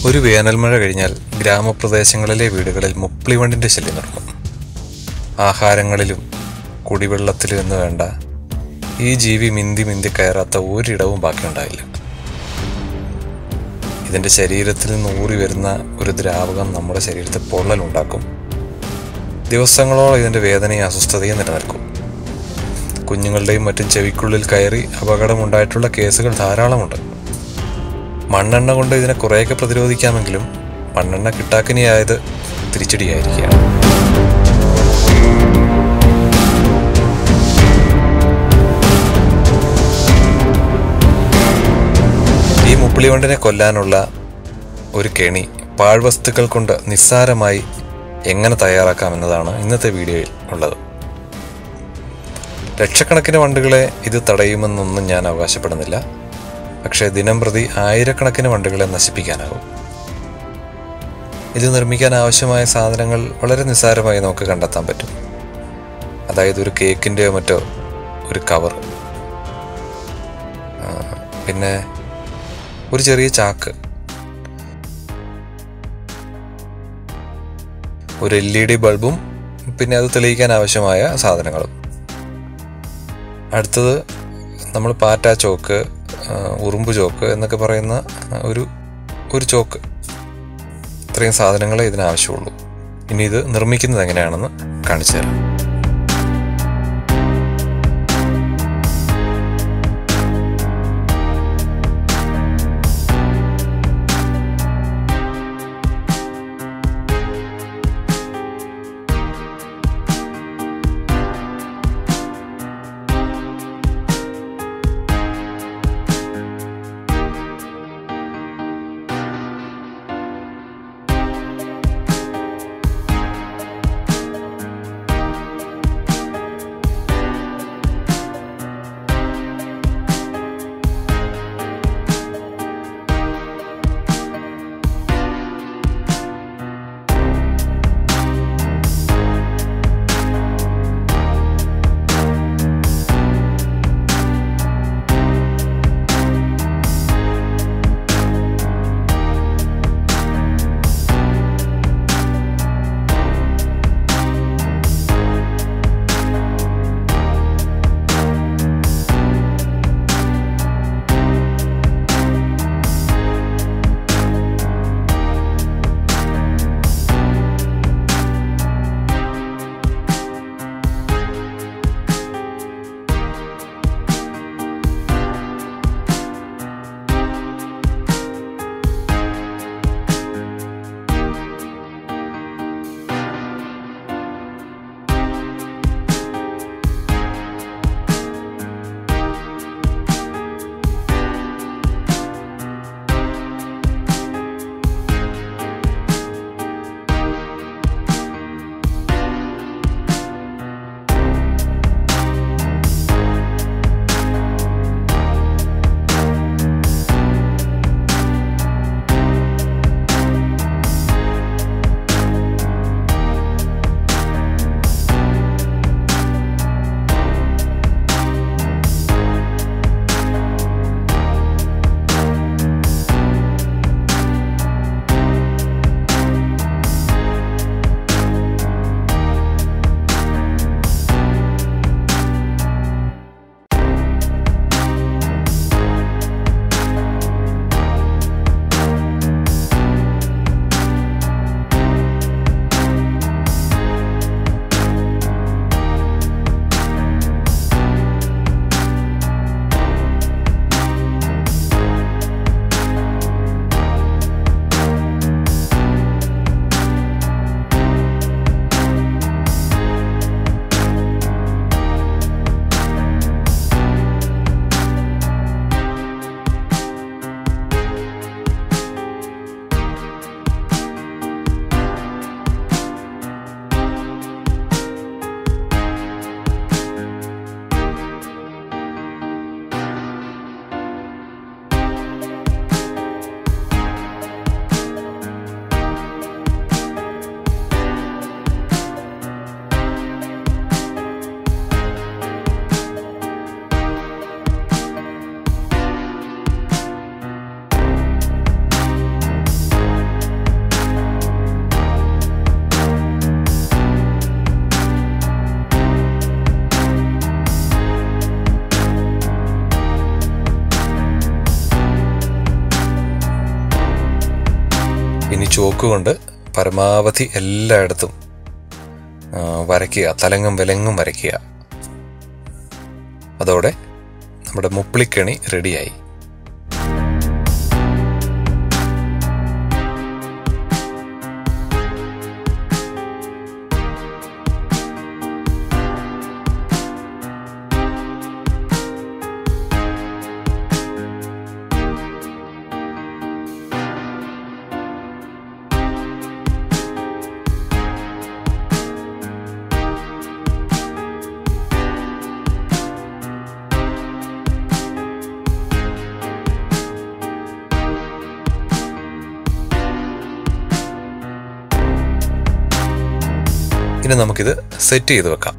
ഒരു വേനൽമഴ കഴിഞ്ഞാൽ ഗ്രാമപ്രദേശങ്ങളിലെ വീടുകളിൽ മുപ്പിളിവണ്ടിൻ്റെ ശല്യം തുടങ്ങും ആഹാരങ്ങളിലും കുടിവെള്ളത്തിലും എന്ന് വേണ്ട ഈ ജീവി മിന്തി മിന്തി കയറാത്ത ഒരിടവും ബാക്കിയുണ്ടായില്ല ഇതിൻ്റെ ശരീരത്തിൽ നിന്ന് ഊറി വരുന്ന ഒരു ദ്രാവകം നമ്മുടെ ശരീരത്തിൽ പൊള്ളലുണ്ടാക്കും ദിവസങ്ങളോളം ഇതിൻ്റെ വേദനയും അസ്വസ്ഥതയും നിലനിൽക്കും കുഞ്ഞുങ്ങളുടെയും മറ്റും ചെവിക്കുള്ളിൽ കയറി അപകടമുണ്ടായിട്ടുള്ള കേസുകൾ ധാരാളമുണ്ട് മണ്ണെണ്ണ കൊണ്ട് ഇതിനെ കുറേയൊക്കെ പ്രതിരോധിക്കാമെങ്കിലും മണ്ണെണ്ണ കിട്ടാക്കിനിയായത് തിരിച്ചടിയായിരിക്കുകയാണ് ഈ മുപ്പിളിവണ്ടിനെ കൊല്ലാനുള്ള ഒരു കെണി പാഴ്വസ്തുക്കൾ കൊണ്ട് നിസ്സാരമായി എങ്ങനെ തയ്യാറാക്കാമെന്നതാണ് ഇന്നത്തെ വീഡിയോയിൽ ഉള്ളത് ലക്ഷക്കണക്കിന് വണ്ടുകളെ ഇത് തടയുമെന്നൊന്നും ഞാൻ അവകാശപ്പെടുന്നില്ല പക്ഷേ ദിനം പ്രതി ആയിരക്കണക്കിന് വണ്ടുകളെ നശിപ്പിക്കാനാകും ഇത് നിർമ്മിക്കാൻ ആവശ്യമായ സാധനങ്ങൾ വളരെ നിസ്സാരമായി നമുക്ക് കണ്ടെത്താൻ പറ്റും അതായത് ഒരു കേക്കിൻ്റെയോ മറ്റോ ഒരു കവർ പിന്നെ ഒരു ചെറിയ ചാക്ക് ഒരു എൽ ഇ ഡി ബൾബും പിന്നെ അത് തെളിയിക്കാൻ ആവശ്യമായ സാധനങ്ങളും അടുത്തത് നമ്മൾ പാറ്റ ചോക്ക് ആ, ഉറുമ്പ് ചോക്ക് എന്നൊക്കെ പറയുന്ന ആ, ഒരു ഒരു ചോക്ക് ഇത്രയും സാധനങ്ങളെ ഇതിനാവശ്യമുള്ളൂ ഇനി ഇത് നിർമ്മിക്കുന്നത് എങ്ങനെയാണെന്ന് കാണിച്ചു തരാം ഇനി ചോക്ക് കൊണ്ട് പരമാവധി എല്ലായിടത്തും ആ, വരയ്ക്കുക തലങ്ങും വിലങ്ങും വരയ്ക്കുക അതോടെ നമ്മുടെ മുപ്പിളിക്കണി റെഡിയായി ഇനി നമുക്കിത് സെറ്റ് ചെയ്ത് വെക്കാം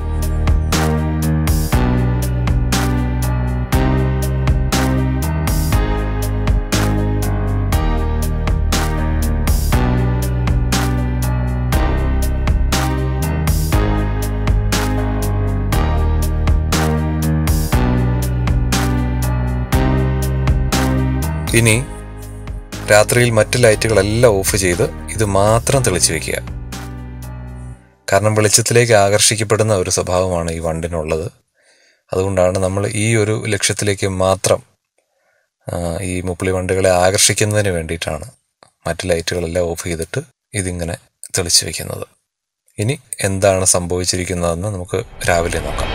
ഇനി രാത്രിയിൽ മറ്റ് ലൈറ്റുകളെല്ലാം ഓഫ് ചെയ്ത് ഇത് മാത്രം തെളിച്ചു വെക്കുക കാരണം വെളിച്ചത്തിലേക്ക് ആകർഷിക്കപ്പെടുന്ന ഒരു സ്വഭാവമാണ് ഈ വണ്ടിനുള്ളത് അതുകൊണ്ടാണ് നമ്മൾ ഈ ഒരു ലക്ഷ്യത്തിലേക്ക് മാത്രം ആ, ഈ മുപ്പിളി വണ്ടുകളെ ആകർഷിക്കുന്നതിന് വേണ്ടിയിട്ടാണ് മറ്റ് ലൈറ്റുകളെല്ലാം ഓഫ് ചെയ്തിട്ട് ഇതിങ്ങനെ തെളിച്ചു വെക്കുന്നത് ഇനി എന്താണ് സംഭവിച്ചിരിക്കുന്നതെന്ന് നമുക്ക് രാവിലെ നോക്കാം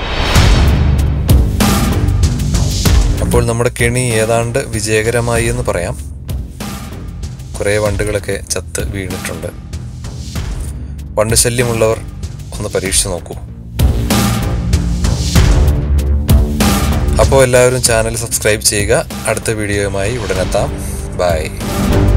അപ്പോൾ നമ്മുടെ കെണി ഏതാണ്ട് വിജയകരമായി എന്ന് പറയാം കുറേ വണ്ടുകളൊക്കെ ചത്ത് വീണിട്ടുണ്ട് വണ്ട് ശല്യമുള്ളവർ ഒന്ന് പരീക്ഷിച്ച് നോക്കൂ അപ്പോൾ എല്ലാവരും ചാനൽ സബ്സ്ക്രൈബ് ചെയ്യുക അടുത്ത വീഡിയോയുമായി ഉടനെത്താം ബൈ